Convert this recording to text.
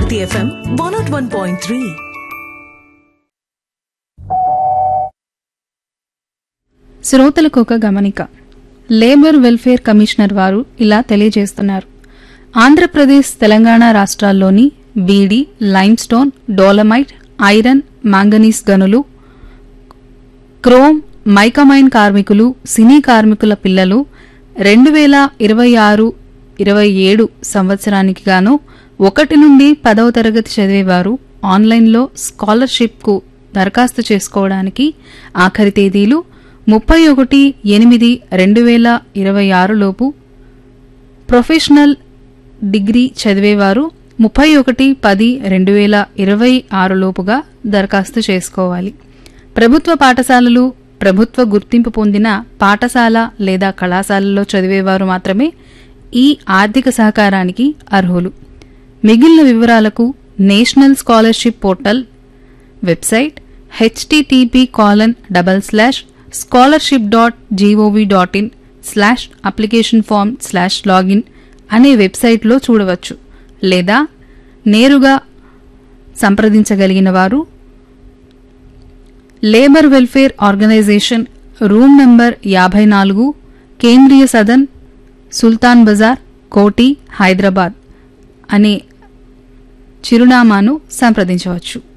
Hiti FM 101.3. శ్రోతలకు ఒక గమనిక లేబర్ వెల్ఫేర్ కమిషనర్ వారు ఇలా తెలియజేస్తున్నారు ఆంధ్రప్రదేశ్ తెలంగాణ రాష్ట్రాల్లోని beedi limestone dolomite iron manganese గనులు క్రోమ్ మైకమైన్ కార్మికులు సినీ కార్మికుల పిల్లలు రెండు వేల ఇరవై ఆరు ఇరవై ఏడు సంవత్సరానికి గాను ఒకటి నుండి పదవ తరగతి చదివేవారు ఆన్లైన్లో స్కాలర్షిప్కు దరఖాస్తు చేసుకోవడానికి ఆఖరి తేదీలు ముప్పై ఒకటి ఎనిమిది రెండు వేల ఇరవై ఆరులోపు ప్రొఫెషనల్ డిగ్రీ చదివేవారు ముప్పై ఒకటి పది రెండు వేల ఇరవై ఆరులోపుగా దరఖాస్తు చేసుకోవాలి ప్రభుత్వ పాఠశాలలు ప్రభుత్వ గుర్తింపు పొందిన పాఠశాల లేదా కళాశాలలో చదివేవారు మాత్రమే ఈ ఆర్థిక సహకారానికి అర్హులు మిగిలిన వివరాలకు national scholarship portal website HTTP colon double slash scholarship dot GOV dot in slash application form slash login అనే వెబ్సైట్లో చూడవచ్చు లేదా నేరుగా సంప్రదించగలిగిన వారు labour welfare organisation room number యాభై నాలుగు కేంద్రీయ సదన్ సుల్తాన్ బజార్ కోటి హైదరాబాద్ అనే చిరునామాను సంప్రదించవచ్చు